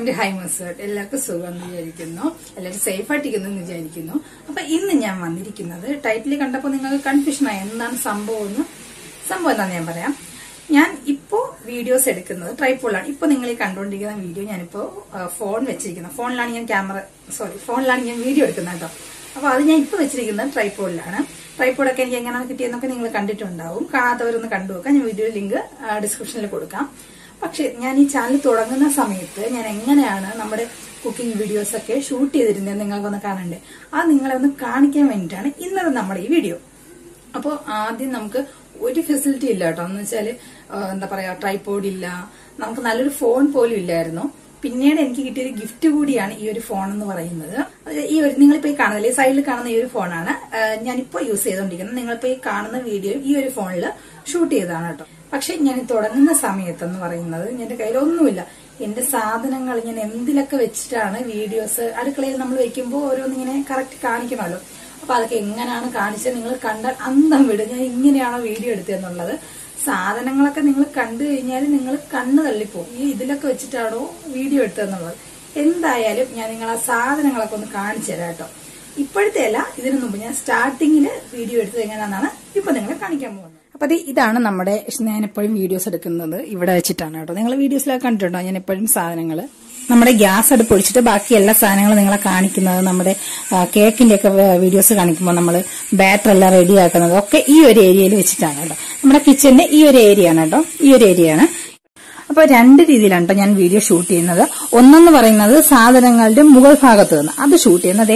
welcome to high മസേർട്ട് എല്ലാവർക്കും സുഖം എന്ന് വിചാരിക്കുന്നു എല്ലാവരും സേഫ് ആയിട്ടിരിക്കുന്നു എന്ന് വിചാരിക്കുന്നു അപ്പൊ ഇന്ന് ഞാൻ വന്നിരിക്കുന്നത് ടൈറ്റിൽ കണ്ടപ്പോൾ നിങ്ങൾക്ക് കൺഫ്യൂഷൻ ആയി എന്താണ് സംഭവം എന്ന് സംഭവം എന്താണെന്ന് ഞാൻ പറയാം ഞാൻ ഇപ്പോ വീഡിയോസ് എടുക്കുന്നത് ട്രൈപ്പോളാണ് ഇപ്പൊ നിങ്ങൾ ഈ കണ്ടുകൊണ്ടിരിക്കുന്ന വീഡിയോ ഞാനിപ്പോ ആ, ഫോൺ വെച്ചിരിക്കുന്നത് ഫോണിലാണ് ഞാൻ ക്യാമറ സോറി ഫോണിലാണ് ഞാൻ വീഡിയോ എടുക്കുന്നത് കേട്ടോ അപ്പൊ അത് ഞാൻ ഇപ്പൊ വെച്ചിരിക്കുന്നത് ട്രൈപ്പോളിലാണ് ട്രൈപ്പോഡൊക്കെ എനിക്ക് എങ്ങനെയാണ് കിട്ടിയെന്നൊക്കെ നിങ്ങൾ കണ്ടിട്ടുണ്ടാവും കാണാത്തവരൊന്ന് കണ്ടു നോക്കാം ഞാൻ വീഡിയോ ലിങ്ക് ഡിസ്ക്രിപ്ഷനിൽ കൊടുക്കാം പക്ഷെ ഞാൻ ഈ ചാനൽ തുടങ്ങുന്ന സമയത്ത് ഞാൻ എങ്ങനെയാണ് നമ്മുടെ കുക്കിംഗ് വീഡിയോസ് ഒക്കെ ഷൂട്ട് ചെയ്തിരുന്നത് നിങ്ങൾക്കൊന്ന് കാണണ്ടേ അത് നിങ്ങളെ ഒന്ന് കാണിക്കാൻ വേണ്ടിയിട്ടാണ് ഇന്നത്തെ നമ്മുടെ ഈ വീഡിയോ അപ്പോൾ ആദ്യം നമുക്ക് ഒരു ഫെസിലിറ്റി ഇല്ല കേട്ടോ എന്ന് വെച്ചാല് ആ, എന്താ പറയാ ട്രൈപോഡ് ഇല്ല നമുക്ക് നല്ലൊരു ഫോൺ പോലും ഇല്ലായിരുന്നു പിന്നീട് എനിക്ക് കിട്ടിയൊരു ഗിഫ്റ്റ് കൂടിയാണ് ഈ ഒരു ഫോൺ എന്ന് പറയുന്നത് അത് ഈ ഒരു നിങ്ങളിപ്പോ ഈ കാണുന്നില്ലേ സൈഡിൽ കാണുന്ന ഈ ഒരു ഫോണാണ് ആ, ഞാനിപ്പോ യൂസ് ചെയ്തുകൊണ്ടിരിക്കുന്നത് നിങ്ങളിപ്പോ ഈ കാണുന്ന വീഡിയോ ഈ ഒരു ഫോണിൽ ഷൂട്ട് ചെയ്തതാണ് കേട്ടോ പക്ഷെ ഞാൻ ഈ തുടങ്ങുന്ന സമയത്ത് എന്ന് പറയുന്നത് എന്റെ കയ്യിലൊന്നുമില്ല എന്റെ സാധനങ്ങൾ ഞാൻ എന്തിലൊക്കെ വെച്ചിട്ടാണ് വീഡിയോസ് അടുക്കളയിൽ നമ്മൾ വെക്കുമ്പോൾ ഓരോന്നിങ്ങനെ കറക്റ്റ് കാണിക്കണമല്ലോ അപ്പൊ അതൊക്കെ എങ്ങനെയാണ് കാണിച്ചത് നിങ്ങൾ കണ്ടാൽ അന്തം വിടും ഞാൻ ഇങ്ങനെയാണോ വീഡിയോ എടുത്തതെന്നുള്ളത് സാധനങ്ങളൊക്കെ നിങ്ങൾ കണ്ടു കഴിഞ്ഞാൽ നിങ്ങൾ കണ്ണ് തള്ളിപ്പോവും ഈ ഇതിലൊക്കെ വെച്ചിട്ടാണോ വീഡിയോ എടുത്തതെന്നുള്ളത് എന്തായാലും ഞാൻ നിങ്ങൾ ആ സാധനങ്ങളൊക്കെ ഒന്ന് കാണിച്ചു തരാം കേട്ടോ ഇപ്പോഴത്തെ അല്ല ഇതിനു മുമ്പ് ഞാൻ സ്റ്റാർട്ടിങ്ങിൽ വീഡിയോ എടുത്തത് എങ്ങനെയാണെന്നാണ് ഇപ്പൊ നിങ്ങളെ കാണിക്കാൻ പോകുന്നത് അപ്പൊ അത് ഇതാണ് നമ്മുടെ ഞാൻ എപ്പോഴും വീഡിയോസ് എടുക്കുന്നത് ഇവിടെ വെച്ചിട്ടാണ് കേട്ടോ നിങ്ങൾ വീഡിയോസിലൊക്കെ കണ്ടിട്ടുണ്ടോ ഞാൻ എപ്പോഴും സാധനങ്ങൾ നമ്മുടെ ഗ്യാസ് അടുപ്പ് ഒഴിച്ചിട്ട് ബാക്കി എല്ലാ സാധനങ്ങളും നിങ്ങളെ കാണിക്കുന്നത് നമ്മുടെ കേക്കിന്റെ ഒക്കെ വീഡിയോസ് കാണിക്കുമ്പോൾ നമ്മൾ ബാറ്റർ എല്ലാം റെഡി ആക്കുന്നത് ഒക്കെ ഈ ഒരു ഏരിയയിൽ വെച്ചിട്ടാണ് കേട്ടോ നമ്മുടെ കിച്ചന്റെ ഈ ഒരു ഏരിയ ആണ് കേട്ടോ ഈ ഒരു ഏരിയയാണ് അപ്പൊ രണ്ട് രീതിയിലാണ് കേട്ടോ ഞാൻ വീഡിയോ ഷൂട്ട് ചെയ്യുന്നത് ഒന്നെന്ന് പറയുന്നത് സാധനങ്ങളുടെ മുകൾ ഭാഗത്ത് നിന്ന് അത് ഷൂട്ട് ചെയ്യുന്നത്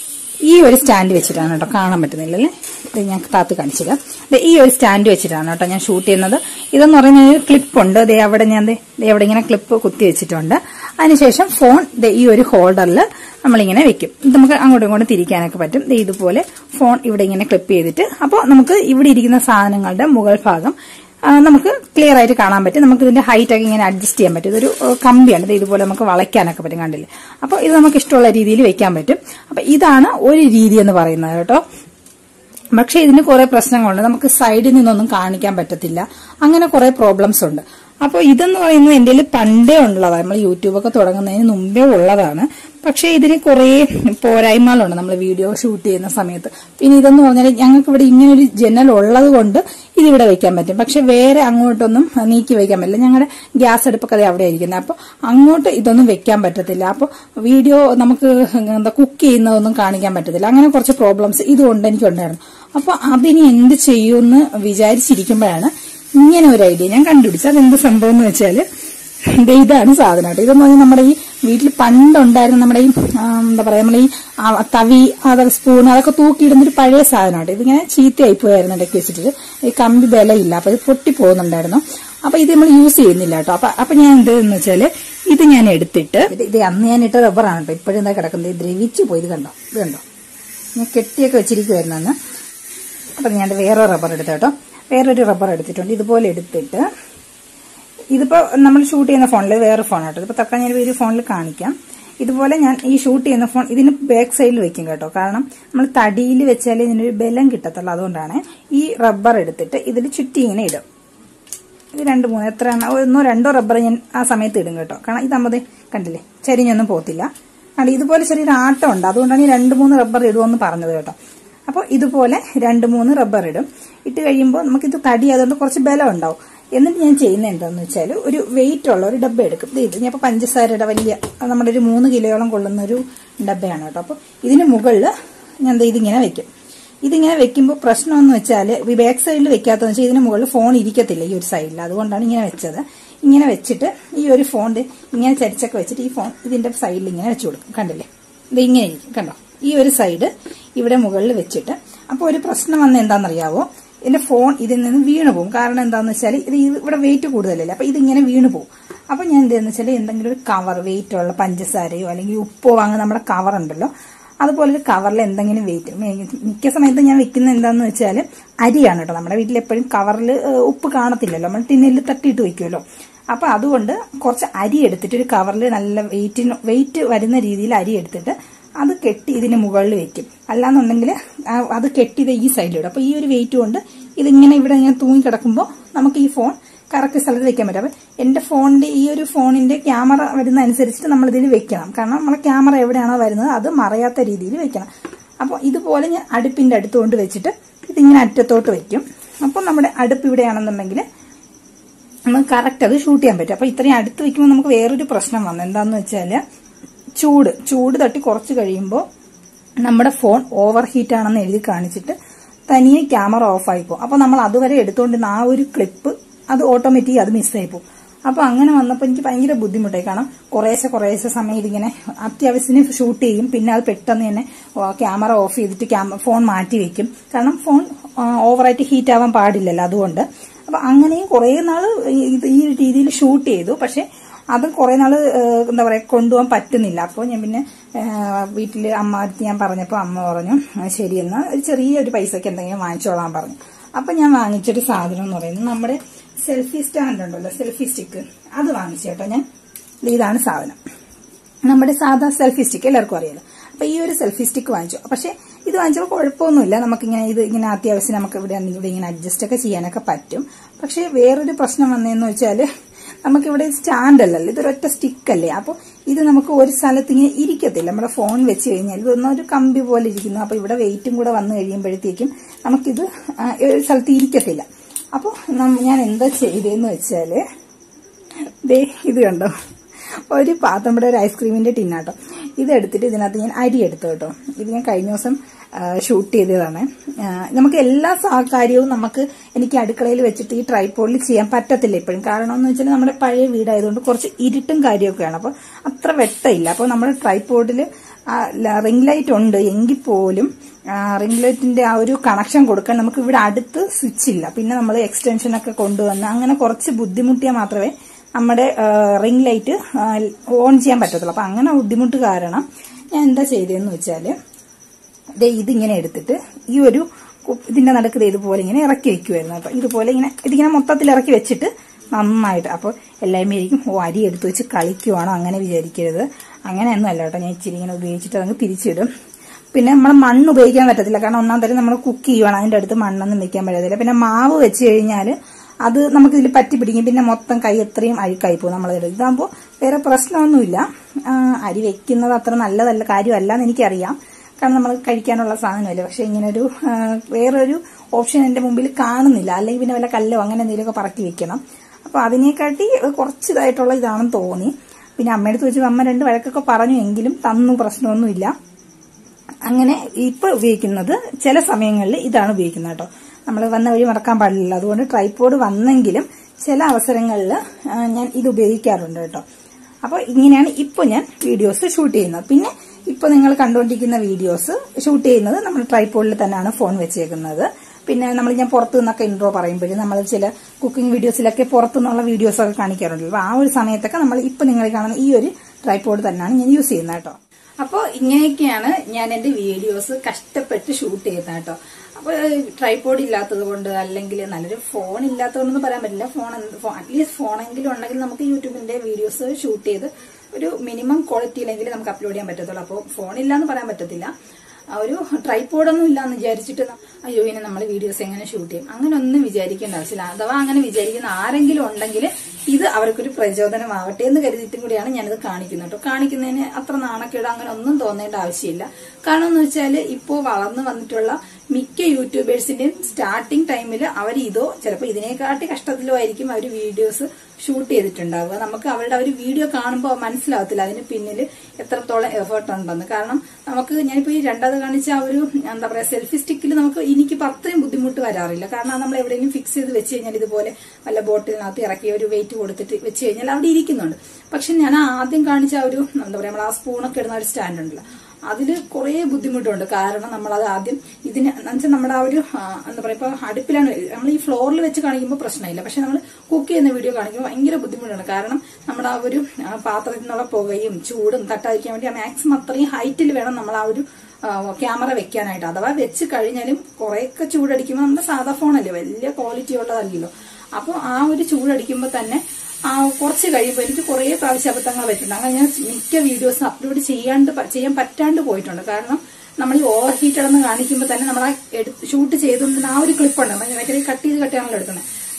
ഈ ഒരു സ്റ്റാൻഡ് വെച്ചിട്ടാണ് കേട്ടോ കാണാൻ പറ്റുന്നില്ലല്ലേ ഇത് ഞാൻ താത്ത് കാണിച്ചില്ല ദേ ഈ ഒരു സ്റ്റാൻഡ് വെച്ചിട്ടാണ് കേട്ടോ ഞാൻ ഷൂട്ട് ചെയ്യുന്നത് ഇതെന്ന് പറയുന്ന ഒരു ക്ലിപ്പുണ്ട് ദേ അവിടെ ഞാൻ ദേ ദേ അവിടെ ഇങ്ങനെ ക്ലിപ്പ് കുത്തി വെച്ചിട്ടുണ്ട് അതിനുശേഷം ഫോൺ ദേ ഈ ഒരു ഹോൾഡറിൽ നമ്മളിങ്ങനെ വെക്കും ഇത് നമുക്ക് അങ്ങോട്ടും ഇങ്ങോട്ടും തിരിക്കാനൊക്കെ പറ്റും ദേ ഇതുപോലെ ഫോൺ ഇവിടെ ഇങ്ങനെ ക്ലിപ്പ് ചെയ്തിട്ട് അപ്പോൾ നമുക്ക് ഇവിടെ ഇരിക്കുന്ന സാധനങ്ങളുടെ മുകൾ ഭാഗം ആ, നമുക്ക് ക്ലിയർ ആയിട്ട് കാണാൻ പറ്റും നമുക്ക് ഇതിന്റെ ഹൈറ്റ് ഒക്കെ ഇങ്ങനെ അഡ്ജസ്റ്റ് ചെയ്യാൻ പറ്റും ഇതൊരു ഏഹ്, കമ്പിയാണ് ഇത് ഇതുപോലെ നമുക്ക് വളയ്ക്കാനൊക്കെ പറ്റും കണ്ടില്ലേ അപ്പോൾ ഇത് നമുക്ക് ഇഷ്ടമുള്ള രീതിയിൽ വെക്കാൻ പറ്റും അപ്പൊ ഇതാണ് ഒരു രീതി എന്ന് പറയുന്നത് കേട്ടോ പക്ഷെ ഇതിന് കുറെ പ്രശ്നങ്ങളുണ്ട് നമുക്ക് സൈഡിൽ നിന്നൊന്നും കാണിക്കാൻ പറ്റത്തില്ല അങ്ങനെ കുറെ പ്രോബ്ലംസ് ഉണ്ട് അപ്പോൾ ഇതെന്ന് പറയുന്നത് എൻ്റെ കയ്യിൽ പണ്ടേ ഉള്ളതാണ് നമ്മൾ യൂട്യൂബൊക്കെ തുടങ്ങുന്നതിന് മുമ്പേ ഉള്ളതാണ് പക്ഷേ ഇതിന് കുറേ പോരായ്മകളുണ്ട് നമ്മൾ വീഡിയോ ഷൂട്ട് ചെയ്യുന്ന സമയത്ത് പിന്നെ ഇതെന്ന് പറഞ്ഞാൽ ഞങ്ങൾക്ക് ഇവിടെ ഇങ്ങനെ ഒരു ജനൽ ഉള്ളത് കൊണ്ട് ഇതിവിടെ വെക്കാൻ പറ്റും പക്ഷെ വേറെ അങ്ങോട്ടൊന്നും നീക്കി വെക്കാൻ പറ്റില്ല ഞങ്ങളുടെ ഗ്യാസ് അടുപ്പൊക്കെ അത് അവിടെ ഇരിക്കുന്നത് അപ്പോൾ അങ്ങോട്ട് ഇതൊന്നും വെക്കാൻ പറ്റത്തില്ല അപ്പോൾ വീഡിയോ നമുക്ക് എന്താ കുക്ക് ചെയ്യുന്നതൊന്നും കാണിക്കാൻ പറ്റത്തില്ല അങ്ങനെ കുറച്ച് പ്രോബ്ലംസ് ഇതുകൊണ്ട് എനിക്കുണ്ടായിരുന്നു അപ്പോൾ അതിന് എന്ത് ചെയ്യുമെന്ന് വിചാരിച്ചിരിക്കുമ്പോഴാണ് ഇങ്ങനെ ഒരു ഐഡിയ ഞാൻ കണ്ടുപിടിച്ചത് അതെന്ത് സംഭവം എന്ന് വെച്ചാല് ദേ ഇതാണ് സാധനം കേട്ടോ ഇതെന്ന് പറഞ്ഞാൽ നമ്മുടെ ഈ വീട്ടിൽ പണ്ടുണ്ടായിരുന്ന നമ്മുടെ ഈ ആ, എന്താ പറയാ നമ്മളെ ഈ ആ, തവി അതൊക്കെ സ്പൂൺ അതൊക്കെ തൂക്കിയിടുന്ന ഒരു പഴയ സാധനമായിട്ട് ഇതിങ്ങനെ ചീത്തയായി പോയായിരുന്നു ഇടയ്ക്ക് വെച്ചിട്ട് ഈ കമ്പി ബലമില്ല അപ്പൊ ഇത് പൊട്ടി പോകുന്നുണ്ടായിരുന്നു അപ്പൊ ഇത് നമ്മൾ യൂസ് ചെയ്യുന്നില്ല കേട്ടോ അപ്പൊ അപ്പൊ ഞാൻ എന്തെന്ന് വെച്ചാല് ഇത് ഞാൻ എടുത്തിട്ട് ഇത് ഇത് അന്ന് ഞാൻ ഇട്ട റബ്ബറാണ് കേട്ടോ ഇപ്പോഴും എന്താ കിടക്കുന്നത് ഇത് ദ്രവിച്ചു പോയി ഇത് കണ്ടോ ഇത് കണ്ടോ ഞാൻ കെട്ടിയൊക്കെ വെച്ചിരിക്കുമായിരുന്നു അന്ന് അപ്പൊ ഞാൻ വേറെ റബ്ബർ എടുത്തു കേട്ടോ വേറൊരു റബ്ബർ എടുത്തിട്ടുണ്ട് ഇതുപോലെ എടുത്തിട്ട് ഇതിപ്പോ നമ്മൾ ഷൂട്ട് ചെയ്യുന്ന ഫോണിൽ വേറെ ഫോൺ കേട്ടോ ഇതിപ്പോ തക്കാൻ ഞാൻ ഒരു ഫോണിൽ കാണിക്കാം ഇതുപോലെ ഞാൻ ഈ ഷൂട്ട് ചെയ്യുന്ന ഫോൺ ഇതിന് ബാക്ക് സൈഡിൽ വെക്കും കേട്ടോ കാരണം നമ്മൾ തടിയിൽ വെച്ചാൽ ഇതിനൊരു ബലം കിട്ടത്തുള്ളൂ അതുകൊണ്ടാണ് ഈ റബ്ബർ എടുത്തിട്ട് ഇതിൽ ചുറ്റി ഇങ്ങനെ ഇടും ഇത് രണ്ട് മൂന്ന് എത്ര ഒന്നോ രണ്ടോ റബ്ബർ ഞാൻ ആ സമയത്ത് ഇടും കേട്ടോ കാരണം ഇത് നമ്മത് കണ്ടില്ലേ ചരിഞ്ഞൊന്നും പോത്തില്ല കണ്ടി ഇതുപോലെ ചെറിയൊരു ആട്ടം ഉണ്ട് അതുകൊണ്ടാണ് ഈ രണ്ട് മൂന്ന് റബ്ബർ ഇടുമെന്ന് പറഞ്ഞത് കേട്ടോ അപ്പോൾ ഇതുപോലെ രണ്ട് മൂന്ന് റബ്ബർ ഇടും ഇട്ട് കഴിയുമ്പോൾ നമുക്കിത് തടി അതുകൊണ്ട് കുറച്ച് ബലം ഉണ്ടാവും എന്നിട്ട് ഞാൻ ചെയ്യുന്നത് എന്താണെന്ന് വെച്ചാൽ ഒരു വെയിറ്റ് ഉള്ള ഒരു ഡബ്ബ എടുക്കും ദേ ഇത് ഞാൻ ഇപ്പോൾ പഞ്ചസാരയുടെ വലിയ നമ്മുടെ ഒരു മൂന്ന് കിലോയോളം കൊള്ളുന്ന ഒരു ഡബ്ബയാണ് കേട്ടോ അപ്പോൾ ഇതിന് മുകളിൽ ഞാൻ ദേ ഇതിങ്ങനെ വെക്കും ഇതിങ്ങനെ വെക്കുമ്പോൾ പ്രശ്നമെന്ന് വെച്ചാൽ ഈ ബാക്ക് സൈഡിൽ വെക്കാത്തതെന്ന് വെച്ചാൽ ഇതിന് മുകളിൽ ഫോൺ ഇരിക്കത്തില്ല ഈ ഒരു സൈഡിൽ അതുകൊണ്ടാണ് ഇങ്ങനെ വെച്ചത് ഇങ്ങനെ വെച്ചിട്ട് ഈ ഒരു ഫോൺ ദേ ഇങ്ങനെ ചരിച്ചൊക്കെ വെച്ചിട്ട് ഈ ഫോൺ ഇതിന്റെ സൈഡിൽ ഇങ്ങനെ വെച്ച് കൊടുക്കും കണ്ടില്ലേ ഇത് ഇങ്ങനെ ഇരിക്കും കണ്ടോ ഈ ഒരു സൈഡ് ഇവിടെ മുകളിൽ വെച്ചിട്ട് അപ്പോൾ ഒരു പ്രശ്നം വന്ന എന്താണെന്നറിയാവോ എന്റെ ഫോൺ ഇതിൽ നിന്ന് വീണു പോകും കാരണം എന്താന്ന് വെച്ചാൽ ഇത് ഈ- ഇവിടെ വെയിറ്റ് കൂടുതലല്ലേ അപ്പൊ ഇതിങ്ങനെ വീണു പോകും അപ്പൊ ഞാൻ എന്താന്ന് വെച്ചാൽ എന്തെങ്കിലും ഒരു കവർ വെയിറ്റ് ഉള്ള പഞ്ചസാരയോ അല്ലെങ്കിൽ ഉപ്പോ വാങ്ങുന്ന നമ്മുടെ കവർ ഉണ്ടല്ലോ അതുപോലെ ഒരു കവറിൽ എന്തെങ്കിലും വെയിറ്റ് മിക്ക സമയത്ത് ഞാൻ വെക്കുന്ന എന്താന്ന് വെച്ചാൽ അരിയാണ് കേട്ടോ നമ്മുടെ വീട്ടിൽ എപ്പോഴും കവറിൽ ഉപ്പ് കാണത്തില്ലല്ലോ നമ്മൾ ടിന്നിൽ തട്ടിയിട്ട് വെക്കുമല്ലോ അപ്പൊ അതുകൊണ്ട് കുറച്ച് അരി എടുത്തിട്ട് ഒരു കവറിൽ നല്ല വെയിറ്റിന് വെയിറ്റ് വരുന്ന രീതിയിൽ അരി എടുത്തിട്ട് അത് കെട്ടി ഇതിന് മുകളിൽ വെക്കും അല്ലാന്നുണ്ടെങ്കിൽ ആ- അത് കെട്ടി ഇത് ഈ സൈഡിലിടും അപ്പൊ ഈ ഒരു വെയിറ്റ് കൊണ്ട് ഇതിങ്ങനെ ഇവിടെ ഇങ്ങനെ തൂങ്ങി കിടക്കുമ്പോൾ നമുക്ക് ഈ ഫോൺ കറക്റ്റ് സ്ഥലത്ത് വെക്കാൻ പറ്റും അപ്പം എന്റെ ഫോണിന്റെ ഈ ഒരു ഫോണിന്റെ ക്യാമറ വരുന്ന അനുസരിച്ചിട്ട് നമ്മൾ ഇതിൽ വെക്കണം കാരണം നമ്മളെ ക്യാമറ എവിടെയാണോ വരുന്നത് അത് മറയാത്ത രീതിയിൽ വെക്കണം അപ്പോൾ ഇതുപോലെ ഞാൻ അടുപ്പിന്റെ അടുത്ത് കൊണ്ട് വെച്ചിട്ട് ഇതിങ്ങനെ അറ്റത്തോട്ട് വെക്കും അപ്പോൾ നമ്മുടെ അടുപ്പ് ഇവിടെയാണെന്നുണ്ടെങ്കിൽ നമുക്ക് കറക്റ്റ് അത് ഷൂട്ട് ചെയ്യാൻ പറ്റും അപ്പൊ ഇത്രയും അടുത്ത് വെക്കുമ്പോൾ നമുക്ക് വേറൊരു പ്രശ്നം വന്നു എന്താന്ന് വെച്ചാല് ചൂട് ചൂട് തട്ടി കുറച്ച് കഴിയുമ്പോൾ നമ്മുടെ ഫോൺ ഓവർ ഹീറ്റ് ആണെന്ന് എഴുതി കാണിച്ചിട്ട് തനിയെ ക്യാമറ ഓഫ് ആയി പോകും അപ്പൊ നമ്മൾ അതുവരെ എടുത്തുകൊണ്ടിരുന്ന ആ ഒരു ക്ലിപ്പ് അത് ഓട്ടോമാറ്റിക് അത് മിസ്സായി പോകും അപ്പൊ അങ്ങനെ വന്നപ്പോൾ എനിക്ക് ഭയങ്കര ബുദ്ധിമുട്ടായി കാരണം കുറേശ്ശെ കുറേശ്ശെ സമയം ഇതിങ്ങനെ അത്യാവശ്യത്തിന് ഷൂട്ട് ചെയ്യും പിന്നെ അത് പെട്ടെന്ന് തന്നെ ക്യാമറ ഓഫ് ചെയ്തിട്ട് ക്യാമ ഫോൺ മാറ്റി വെക്കും കാരണം ഫോൺ ഓവറായിട്ട് ഹീറ്റ് ആവാൻ പാടില്ലല്ലോ അതുകൊണ്ട് അപ്പൊ അങ്ങനെയും കുറെ നാള് ഇത് ഈ രീതിയിൽ ഷൂട്ട് ചെയ്തു പക്ഷെ അത് കുറെ നാള് ഏഹ്, എന്താ പറയാ കൊണ്ടുപോകാൻ പറ്റുന്നില്ല അപ്പോൾ ഞാൻ പിന്നെ ഏഹ്, വീട്ടില് അമ്മ അടുത്ത് ഞാൻ പറഞ്ഞപ്പോൾ അമ്മ പറഞ്ഞു "ആ, ശരി എന്നാ ഒരു ചെറിയൊരു പൈസക്ക് എന്തെങ്കിലും വാങ്ങിച്ചോളാൻ പറഞ്ഞു അപ്പൊ ഞാൻ വാങ്ങിച്ചൊരു സാധനം എന്ന് പറയുന്നത് നമ്മുടെ സെൽഫി സ്റ്റാൻഡ് ഉണ്ടല്ലോ സെൽഫി സ്റ്റിക്ക് അത് വാങ്ങിച്ചു കേട്ടോ ഞാൻ ദേ ഇതാണ് സാധനം നമ്മുടെ സാധാ സെൽഫി സ്റ്റിക്ക് എല്ലാവർക്കും അറിയാലോ അപ്പൊ ഈ ഒരു സെൽഫി സ്റ്റിക്ക് വാങ്ങിച്ചു പക്ഷെ ഇത് വാങ്ങിച്ചപ്പോൾ കുഴപ്പമൊന്നുമില്ല നമുക്കിങ്ങനെ ഇത് ഇങ്ങനെ അത്യാവശ്യം നമുക്ക് ഇവിടെ ഇവിടെ ഇങ്ങനെ അഡ്ജസ്റ്റ് ഒക്കെ ചെയ്യാനൊക്കെ പറ്റും പക്ഷെ വേറൊരു പ്രശ്നം വന്നതെന്ന് വെച്ചാല് നമുക്കിവിടെ സ്റ്റാൻഡ് അല്ലല്ലോ ഇതൊരൊറ്റ സ്റ്റിക്കല്ലേ അപ്പോൾ ഇത് നമുക്ക് ഒരു സ്ഥലത്ത് ഇങ്ങനെ ഇരിക്കത്തില്ല നമ്മുടെ ഫോൺ വെച്ച് കഴിഞ്ഞാൽ ഇതൊന്നും ഒരു കമ്പി പോലെ ഇരിക്കുന്നു അപ്പൊ ഇവിടെ വെയിറ്റും കൂടെ വന്നു കഴിയുമ്പോഴത്തേക്കും നമുക്കിത് ആ, ഒരു സ്ഥലത്ത് ഇരിക്കത്തില്ല അപ്പോൾ ഞാൻ എന്താ ചെയ്തതെന്ന് വെച്ചാല് ദേ ഇത് കണ്ടോ ഒരു പാത്രം നമ്മുടെ ഒരു ഐസ്ക്രീമിന്റെ ടിന്നാട്ടോ ഇത് എടുത്തിട്ട് ഇതിനകത്ത് ഞാൻ അരി എടുത്തു കേട്ടോ ഇത് ഞാൻ കഴിഞ്ഞ ദിവസം ഷൂട്ട് ചെയ്തതാണ് ആ, നമുക്ക് എല്ലാ സാ- കാര്യവും നമുക്ക് എനിക്ക് അടുക്കളയിൽ വെച്ചിട്ട് ഈ ട്രൈപ്പോഡിൽ ചെയ്യാൻ പറ്റത്തില്ല ഇപ്പോഴും കാരണം എന്ന് വെച്ചാൽ നമ്മുടെ പഴയ വീടായതുകൊണ്ട് കുറച്ച് ഇരുട്ടും കാര്യമൊക്കെയാണ് അപ്പോൾ അത്ര വെട്ടമില്ല അപ്പോൾ നമ്മുടെ ട്രൈപ്പോഡിൽ റിംഗ് ലൈറ്റ് ഉണ്ട് എങ്കിൽ പോലും റിംഗ് ലൈറ്റിന്റെ ആ ഒരു കണക്ഷൻ കൊടുക്കാൻ നമുക്ക് ഇവിടെ അടുത്ത് സ്വിച്ച് ഇല്ല പിന്നെ നമ്മൾ എക്സ്റ്റൻഷൻ ഒക്കെ കൊണ്ടുവന്ന് അങ്ങനെ കുറച്ച് ബുദ്ധിമുട്ടിയാൽ മാത്രമേ നമ്മുടെ റിംഗ് ലൈറ്റ് ഓൺ ചെയ്യാൻ പറ്റത്തുള്ളൂ അപ്പൊ അങ്ങനെ ബുദ്ധിമുട്ട് കാരണം ഞാൻ എന്താ ചെയ്തതെന്ന് വെച്ചാല് ദേ ഇതിങ്ങനെ എടുത്തിട്ട് ഈ ഒരു കു- ഇതിന്റെ നടുക്ക് ദേ ഇതുപോലെ ഇങ്ങനെ ഇറക്കി വെക്കുമായിരുന്നു അപ്പൊ ഇതുപോലെ ഇങ്ങനെ ഇതിങ്ങനെ മൊത്തത്തിൽ ഇറക്കി വെച്ചിട്ട് നന്നായിട്ട് അപ്പോൾ എല്ലാവരും വിചാരിക്കും ഓ അരി എടുത്ത് വെച്ച് കളിക്കുവാണോ അങ്ങനെ വിചാരിക്കരുത് അങ്ങനെയൊന്നും അല്ല കേട്ടോ ഞാൻ ഇച്ചിരി ഇങ്ങനെ ഉപയോഗിച്ചിട്ട് അതങ്ങ് തിരിച്ചിടും പിന്നെ നമ്മൾ മണ്ണ് ഉപയോഗിക്കാൻ പറ്റത്തില്ല കാരണം ഒന്നാം തരം നമ്മൾ കുക്ക് ചെയ്യുവാണ് അതിന്റെ അടുത്ത് മണ്ണൊന്നും വെക്കാൻ പറ്റത്തില്ല പിന്നെ മാവ് വെച്ച് കഴിഞ്ഞാൽ അത് നമുക്ക് ഇതിൽ പറ്റി പിടിക്കും പിന്നെ മൊത്തം കൈ എത്രയും അഴുക്കായി പോകും നമ്മളതിൽ ഇതാകുമ്പോൾ വേറെ പ്രശ്നമൊന്നുമില്ല ആ, അരി വെക്കുന്നത് അത്ര നല്ലതല്ല കാര്യമല്ല എന്ന് എനിക്കറിയാം കാരണം നമ്മൾ കഴിക്കാനുള്ള സാധനമല്ലേ പക്ഷെ ഇങ്ങനൊരു ആ, വേറൊരു ഓപ്ഷൻ എന്റെ മുമ്പിൽ കാണുന്നില്ല അല്ലെങ്കിൽ പിന്നെ വല്ല കല്ലോ അങ്ങനെ എന്തെങ്കിലുമൊക്കെ പറക്കി വെക്കണം അപ്പൊ അതിനെക്കാട്ടി കുറച്ച് ഇതായിട്ടുള്ള ഇതാണെന്ന് തോന്നി പിന്നെ അമ്മയടുത്ത് വെച്ച് അമ്മ രണ്ട് വഴക്കൊക്കെ പറഞ്ഞു എങ്കിലും തന്നു പ്രശ്നമൊന്നുമില്ല അങ്ങനെ ഇപ്പൊ ഉപയോഗിക്കുന്നത് ചില സമയങ്ങളിൽ ഇതാണ് ഉപയോഗിക്കുന്നത് കേട്ടോ നമ്മൾ വന്ന വഴി മറക്കാൻ പാടില്ല അതുകൊണ്ട് ട്രൈപ്പോഡ് വന്നെങ്കിലും ചില അവസരങ്ങളിൽ ഞാൻ ഇത് ഉപയോഗിക്കാറുണ്ട് കേട്ടോ അപ്പോൾ ഇങ്ങനെയാണ് ഇപ്പൊ ഞാൻ വീഡിയോസ് ഷൂട്ട് ചെയ്യുന്നത് പിന്നെ ഇപ്പൊ നിങ്ങൾ കണ്ടുകൊണ്ടിരിക്കുന്ന വീഡിയോസ് ഷൂട്ട് ചെയ്യുന്നത് നമ്മൾ ട്രൈപ്പോഡിൽ തന്നെയാണ് ഫോൺ വെച്ചേക്കുന്നത് പിന്നെ നമ്മൾ ഞാൻ പുറത്തു നിന്നൊക്കെ ഇൻട്രോ പറയുമ്പോഴും നമ്മൾ ചില കുക്കിംഗ് വീഡിയോസിലൊക്കെ പുറത്തു നിന്നുള്ള വീഡിയോസ് ഒക്കെ കാണിക്കാറുണ്ടല്ലോ അപ്പൊ ആ ഒരു സമയത്തൊക്കെ നമ്മൾ ഇപ്പൊ നിങ്ങൾ കാണുന്ന ഈ ഒരു ട്രൈപ്പോഡ് തന്നെയാണ് ഞാൻ യൂസ് ചെയ്യുന്നത് കേട്ടോ അപ്പോൾ ഇങ്ങനെയൊക്കെയാണ് ഞാൻ എന്റെ വീഡിയോസ് കഷ്ടപ്പെട്ട് ഷൂട്ട് ചെയ്യുന്നത് കേട്ടോ അപ്പോൾ ട്രൈപോഡ് ഇല്ലാത്തത് കൊണ്ട് അല്ലെങ്കിൽ നല്ലൊരു ഫോൺ ഇല്ലാത്തതുകൊണ്ടൊന്നും പറയാൻ പറ്റില്ല ഫോൺ അറ്റ്ലീസ്റ്റ് ഫോണെങ്കിലും ഉണ്ടെങ്കിൽ നമുക്ക് യൂട്യൂബിന്റെ വീഡിയോസ് ഷൂട്ട് ചെയ്ത് ഒരു മിനിമം ക്വാളിറ്റിയിലെങ്കിലും നമുക്ക് അപ്ലോഡ് ചെയ്യാൻ പറ്റത്തുള്ളൂ അപ്പോൾ ഫോൺ ഇല്ലാന്ന് പറയാൻ പറ്റത്തില്ല ആ ഒരു ട്രൈപോഡൊന്നും ഇല്ലാന്ന് വിചാരിച്ചിട്ട് ന- അയ്യോ ഇനി നമ്മൾ വീഡിയോസ് എങ്ങനെ ഷൂട്ട് ചെയ്യും അങ്ങനെ ഒന്നും വിചാരിക്കേണ്ട ആവശ്യമില്ല അഥവാ അങ്ങനെ വിചാരിക്കുന്ന ആരെങ്കിലും ഉണ്ടെങ്കിൽ ഇത് അവർക്കൊരു പ്രചോദനമാവട്ടെ എന്ന് കരുതിയിട്ടും കൂടിയാണ് ഞാനിത് കാണിക്കുന്നത് കേട്ടോ കാണിക്കുന്നതിന് അത്ര നാണക്കേട് അങ്ങനെ ഒന്നും തോന്നേണ്ട ആവശ്യമില്ല കാരണം എന്ന് വെച്ചാൽ ഇപ്പോൾ വളർന്നു വന്നിട്ടുള്ള മിക്ക യൂട്യൂബേഴ്സിന്റെയും സ്റ്റാർട്ടിംഗ് ടൈമിൽ അവർ ഇതോ ചിലപ്പോൾ ഇതിനെക്കാട്ടി കഷ്ടത്തിലോ ആയിരിക്കും അവർ വീഡിയോസ് ഷൂട്ട് ചെയ്തിട്ടുണ്ടാവുക നമുക്ക് അവരുടെ ഒരു വീഡിയോ കാണുമ്പോൾ മനസ്സിലാവത്തില്ല അതിന് പിന്നിൽ എത്രത്തോളം എഫേർട്ട് ഉണ്ടെന്ന് കാരണം നമുക്ക് ഞാനിപ്പോൾ ഈ രണ്ടാമത് കാണിച്ച ആ ഒരു എന്താ പറയാ സെൽഫി സ്റ്റിക്കിൽ നമുക്ക് എനിക്കിപ്പോൾ അത്രയും ബുദ്ധിമുട്ട് വരാറില്ല കാരണം നമ്മൾ എവിടെയെങ്കിലും ഫിക്സ് ചെയ്ത് വെച്ച് കഴിഞ്ഞാൽ ഇതുപോലെ വല്ല ബോട്ടിലിനകത്ത് ഇറക്കി ഒരു വെയിറ്റ് കൊടുത്തിട്ട് വെച്ച് കഴിഞ്ഞാൽ അവിടെ ഇരിക്കുന്നുണ്ട് പക്ഷെ ഞാൻ ആദ്യം കാണിച്ച ആ ഒരു എന്താ പറയാ നമ്മൾ ആ സ്പൂണൊക്കെ ഇടുന്ന ഒരു സ്റ്റാൻഡ് ഉണ്ടല്ലോ അതില് കുറേ ബുദ്ധിമുട്ടുണ്ട് കാരണം നമ്മൾ അത് ആദ്യം ഇതിന് എന്നുവെച്ചാൽ നമ്മുടെ ആ ഒരു ആ, എന്താ പറയാ ഇപ്പൊ അടുപ്പിലാണ് നമ്മൾ ഈ ഫ്ലോറിൽ വെച്ച് കാണിക്കുമ്പോൾ പ്രശ്നമില്ല പക്ഷെ നമ്മൾ കുക്ക് ചെയ്യുന്ന വീഡിയോ കാണിക്കുമ്പോൾ ഭയങ്കര ബുദ്ധിമുട്ടാണ് കാരണം നമ്മുടെ ആ ഒരു ആ, പാത്രത്തിൽ നിന്നുള്ള പുകയും ചൂടും തട്ടാതിരിക്കാൻ വേണ്ടി മാക്സിമം അത്രയും ഹൈറ്റിൽ വേണം നമ്മൾ ആ ഒരു ക്യാമറ വെക്കാനായിട്ട് അഥവാ വെച്ച് കഴിഞ്ഞാലും കുറെയൊക്കെ ചൂടടിക്കുമ്പോൾ നമ്മുടെ സാധാ ഫോണല്ലേ വലിയ ക്വാളിറ്റി ഉള്ളതല്ലല്ലോ അപ്പോൾ ആ ഒരു ചൂടടിക്കുമ്പോൾ തന്നെ ആ കുറച്ച് കഴിയുമ്പോൾ എനിക്ക് കുറേ പ്രാവശ്യം അബദ്ധങ്ങൾ പറ്റുന്നുണ്ട് അങ്ങനെ ഞാൻ മിക്ക വീഡിയോസ് അപ്ലോഡ് ചെയ്യാണ്ട് പ- ചെയ്യാൻ പറ്റാണ്ട് പോയിട്ടുണ്ട് കാരണം നമ്മൾ ഈ ഓവർ ഹീറ്റ് ആണെന്ന് കാണിക്കുമ്പോൾ തന്നെ നമ്മൾ ആ ഷൂട്ട് ചെയ്തുകൊണ്ടിരുന്ന ആ ഒരു ക്ലിപ്പ് ഉണ്ട് നമ്മൾ ഇടയ്ക്കിടയ്ക്ക് കട്ട് ചെയ്ത് കട്ടിയാണല്ലോ എടുക്കുന്നത്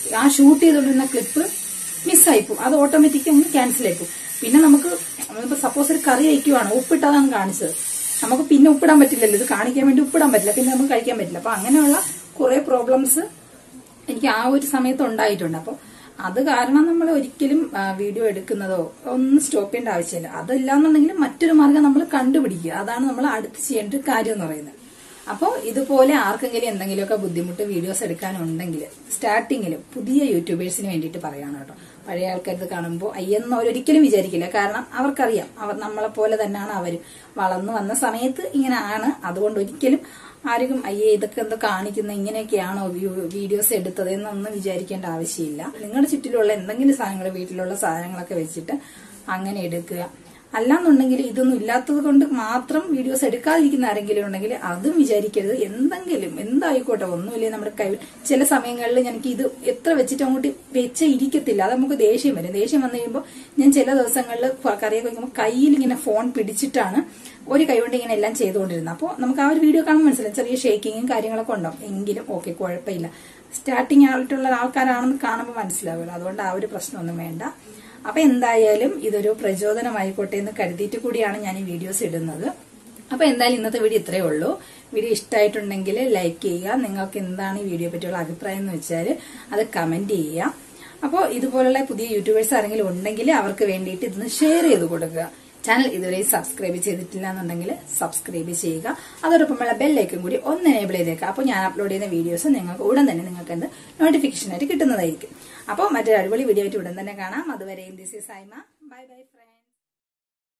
ആ ഷൂട്ട് ചെയ്തുകൊണ്ടിരുന്ന ക്ലിപ്പ് മിസ്സായിപ്പോവും അത് ഓട്ടോമാറ്റിക് ഒന്ന് ക്യാൻസൽ ആയിപ്പോവും പിന്നെ നമുക്ക് നമ്മളിപ്പോ സപ്പോസ് ഒരു കറി വയ്ക്കുവാണ് ഉപ്പിട്ടതാണ് കാണിച്ചത് നമുക്ക് പിന്നെ ഉപ്പിടാൻ പറ്റില്ലല്ലോ ഇത് കാണിക്കാൻ വേണ്ടി ഉപ്പിടാൻ പറ്റില്ല പിന്നെ നമുക്ക് കഴിക്കാൻ പറ്റില്ല അപ്പൊ അങ്ങനെയുള്ള കുറെ പ്രോബ്ലംസ് എനിക്ക് ആ ഒരു സമയത്ത് ഉണ്ടായിട്ടുണ്ട് അപ്പോൾ അത് കാരണം നമ്മൾ ഒരിക്കലും ആ, വീഡിയോ എടുക്കുന്നതോ ഒന്നും സ്റ്റോപ്പ് ചെയ്യേണ്ട ആവശ്യമില്ല അതല്ലാന്നുണ്ടെങ്കിൽ മറ്റൊരു മാർഗം നമ്മൾ കണ്ടുപിടിക്കുക അതാണ് നമ്മൾ അടുത്ത് ചെയ്യേണ്ട ഒരു കാര്യം എന്ന് പറയുന്നത് അപ്പോൾ ഇതുപോലെ ആർക്കെങ്കിലും എന്തെങ്കിലുമൊക്കെ ബുദ്ധിമുട്ട് വീഡിയോസ് എടുക്കാനുണ്ടെങ്കിൽ സ്റ്റാർട്ടിങ്ങിലും പുതിയ യൂട്യൂബേഴ്സിന് വേണ്ടിയിട്ട് പറയാണ് കേട്ടോ പഴയ ആൾക്കാരത് കാണുമ്പോൾ അയ്യെന്ന് അവരൊരിക്കലും വിചാരിക്കില്ല കാരണം അവർക്കറിയാം അവർ നമ്മളെ പോലെ തന്നെയാണ് അവർ വളർന്നു വന്ന സമയത്ത് ഇങ്ങനെ ആണ് അതുകൊണ്ട് ഒരിക്കലും ആർക്കും അയ്യേ ഇതൊക്കെ എന്താ കാണിക്കുന്ന ഇങ്ങനെയൊക്കെയാണോ വ്യൂ- വീഡിയോസ് എടുത്തത് എന്നൊന്നും വിചാരിക്കേണ്ട ആവശ്യമില്ല നിങ്ങളുടെ ചുറ്റിലുള്ള എന്തെങ്കിലും സാധനങ്ങൾ വീട്ടിലുള്ള സാധനങ്ങളൊക്കെ വെച്ചിട്ട് അങ്ങനെ എടുക്കുക അല്ലാന്നുണ്ടെങ്കിൽ ഇതൊന്നും ഇല്ലാത്തത് കൊണ്ട് മാത്രം വീഡിയോസ് എടുക്കാതിരിക്കുന്ന ആരെങ്കിലും ഉണ്ടെങ്കിൽ അതും വിചാരിക്കരുത് എന്തെങ്കിലും എന്തായിക്കോട്ടെ ഒന്നുമില്ലേ നമ്മുടെ കൈ ചില സമയങ്ങളിൽ എനിക്ക് ഇത് എത്ര വെച്ചിട്ട് അങ്ങോട്ട് വെച്ച ഇരിക്കത്തില്ല അത് നമുക്ക് ദേഷ്യം വരും ദേഷ്യം വന്നു കഴിയുമ്പോൾ ഞാൻ ചില ദിവസങ്ങളിൽ കറിയൊക്കെ വയ്ക്കുമ്പോൾ കയ്യിൽ ഇങ്ങനെ ഫോൺ പിടിച്ചിട്ടാണ് ഒരു കൈ കൊണ്ട് ഇങ്ങനെ എല്ലാം ചെയ്തുകൊണ്ടിരുന്നത് അപ്പോൾ നമുക്ക് ആ ഒരു വീഡിയോ കാണുമ്പോൾ മനസ്സിലാവും ചെറിയ ഷേക്കിങ്ങും കാര്യങ്ങളൊക്കെ ഉണ്ടാവും എങ്കിലും ഓക്കെ കുഴപ്പമില്ല സ്റ്റാർട്ടിങ് ആയിട്ടുള്ള ആൾക്കാരാണെന്ന് കാണുമ്പോൾ മനസ്സിലാവുമല്ലോ അതുകൊണ്ട് ആ ഒരു പ്രശ്നമൊന്നും വേണ്ട അപ്പൊ എന്തായാലും ഇതൊരു പ്രചോദനമായിക്കോട്ടെ എന്ന് കരുതിയിട്ട് കൂടിയാണ് ഞാൻ ഈ വീഡിയോസ് ഇടുന്നത് അപ്പൊ എന്തായാലും ഇന്നത്തെ വീഡിയോ ഇത്രയേ ഉള്ളൂ വീഡിയോ ഇഷ്ടമായിട്ടുണ്ടെങ്കിൽ ലൈക്ക് ചെയ്യുക നിങ്ങൾക്ക് എന്താണ് ഈ വീഡിയോ പറ്റിയുള്ള അഭിപ്രായം എന്ന് വെച്ചാൽ അത് കമന്റ് ചെയ്യുക അപ്പോൾ ഇതുപോലുള്ള പുതിയ യൂട്യൂബേഴ്സ് ആരെങ്കിലും ഉണ്ടെങ്കിൽ അവർക്ക് വേണ്ടിയിട്ട് ഇതൊന്ന് ഷെയർ ചെയ്ത് കൊടുക്കുക ചാനൽ ഇതുവരെ സബ്സ്ക്രൈബ് ചെയ്തിട്ടില്ല എന്നുണ്ടെങ്കിൽ സബ്സ്ക്രൈബ് ചെയ്യുക അതോടൊപ്പമുള്ള ബെല്ലേക്കും കൂടി ഒന്ന് എനേബിൾ ചെയ്തേക്കുക അപ്പോൾ ഞാൻ അപ്ലോഡ് ചെയ്യുന്ന വീഡിയോസ് നിങ്ങൾക്ക് ഉടൻ തന്നെ നിങ്ങൾക്ക് എന്ത് നോട്ടിഫിക്കേഷൻ ആയിട്ട് കിട്ടുന്നതായിരിക്കും അപ്പോൾ മറ്റൊരു അടിപൊളി വീഡിയോ ആയിട്ട് ഉടൻ തന്നെ കാണാം അതുവരെ this is Saima bye bye front